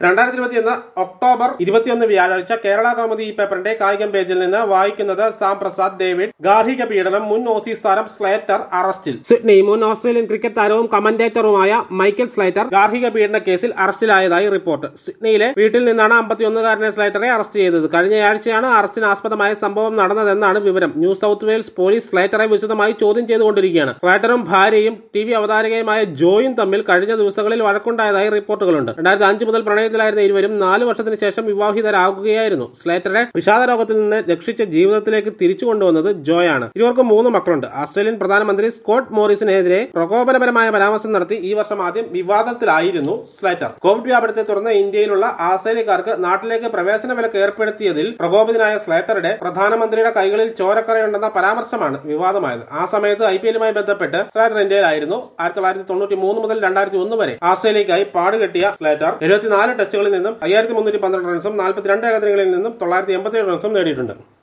രണ്ടായിരത്തി ഇരുപത്തിയൊന്ന് ഒക്ടോബർ ഇരുപത്തിയൊന്ന് വ്യാഴാഴ്ച കേരള കൗമുദി ഈ പേപ്പറിന്റെ കായികം പേജിൽ നിന്ന് വായിക്കുന്നത് സാം പ്രസാദ് ഡേവിഡ് ഗാർഹിക പീഡനം മുൻ ഓസീസ് താരം സ്ലേറ്റർ അറസ്റ്റിൽ സിഡ്നി മുൻ ഓസ്ട്രേലിയൻ ക്രിക്കറ്റ് താരവും കമന്റേറ്ററുമായ മൈക്കൽ സ്ലൈറ്റർ ഗാർഹിക പീഡന കേസിൽ അറസ്റ്റിലായതായി റിപ്പോർട്ട് സിഡ്നിയിലെ വീട്ടിൽ നിന്നാണ് അമ്പത്തിയൊന്നുകാരനെ സ്ലൈറ്ററെ അറസ്റ്റ് ചെയ്തത് കഴിഞ്ഞയാഴ്ചയാണ് അറസ്റ്റിന് ആസ്പദമായ സംഭവം നടന്നതെന്നാണ് വിവരം ന്യൂ സൗത്ത് വെയിൽസ് പോലീസ് സ്ലൈറ്ററെ വിശദമായി ചോദ്യം ചെയ്തുകൊണ്ടിരിക്കുകയാണ് സ്ലൈറ്ററും ഭാര്യയും ടി വി അവതാരകയുമായ ജോയും തമ്മിൽ കഴിഞ്ഞ ദിവസങ്ങളിൽ വഴക്കുണ്ടായതായി റിപ്പോർട്ടുകളുണ്ട് രണ്ടായിരത്തി അഞ്ച് മുതൽ പ്രണയത്തിലായിരുന്ന ഇരുവരും നാല് വർഷത്തിന് ശേഷം വിവാഹിതരാകുകയായിരുന്നു സ്ലേറ്ററെ വിഷാദ രോഗത്തിൽ നിന്ന് രക്ഷിച്ച ജീവിതത്തിലേക്ക് തിരിച്ചു കൊണ്ടുവന്നത് ജോയാണ് ഇരുവർക്കും മൂന്ന് മക്കളുണ്ട് ഓസ്ട്രേലിയൻ പ്രധാനമന്ത്രി സ്കോട്ട് മോറിസിനെതിരെ പ്രകോപനപരമായ പരാമർശം നടത്തി ഈ വർഷം ആദ്യം വിവാദത്തിലായിരുന്നു സ്ലേറ്റർ കോവിഡ് വ്യാപനത്തെ തുടർന്ന് ഇന്ത്യയിലുള്ള ആസ്ട്രേലിയക്കാർക്ക് നാട്ടിലേക്ക് പ്രവേശന വിലക്ക് ഏർപ്പെടുത്തിയതിൽ പ്രകോപിതനായ സ്ലേറ്ററുടെ പ്രധാനമന്ത്രിയുടെ കൈകളിൽ ചോരക്കറയുണ്ടെന്ന പരാമർശമാണ് വിവാദമായത് ആ സമയത്ത് ഐ പി എല്ലുമായി ബന്ധപ്പെട്ട് സ്ലേറ്റർ ഇന്ത്യയിലായിരുന്നു ആയിരത്തി തൊള്ളായിരത്തി തൊണ്ണൂറ്റി മൂന്ന് മുതൽ രണ്ടായിരത്തി ഒന്ന് വരെ ആസ്ട്രേലിയക്കായി പാടുകെട്ടിയ സ്ലേറ്റർ എഴുപത്തിനാല് ടെസ്റ്റുകളിൽ നിന്നും അയ്യായിരത്തി മുന്നൂറ്റി പന്ത്രണ്ട് റൺസും നാൽപ്പത്തിരണ്ട് ഏകദിനങ്ങളിൽ നിന്നും തൊള്ളായിരത്തി എൺപത്തിയേഴ് റൺസും നേടിയിട്ടുണ്ട്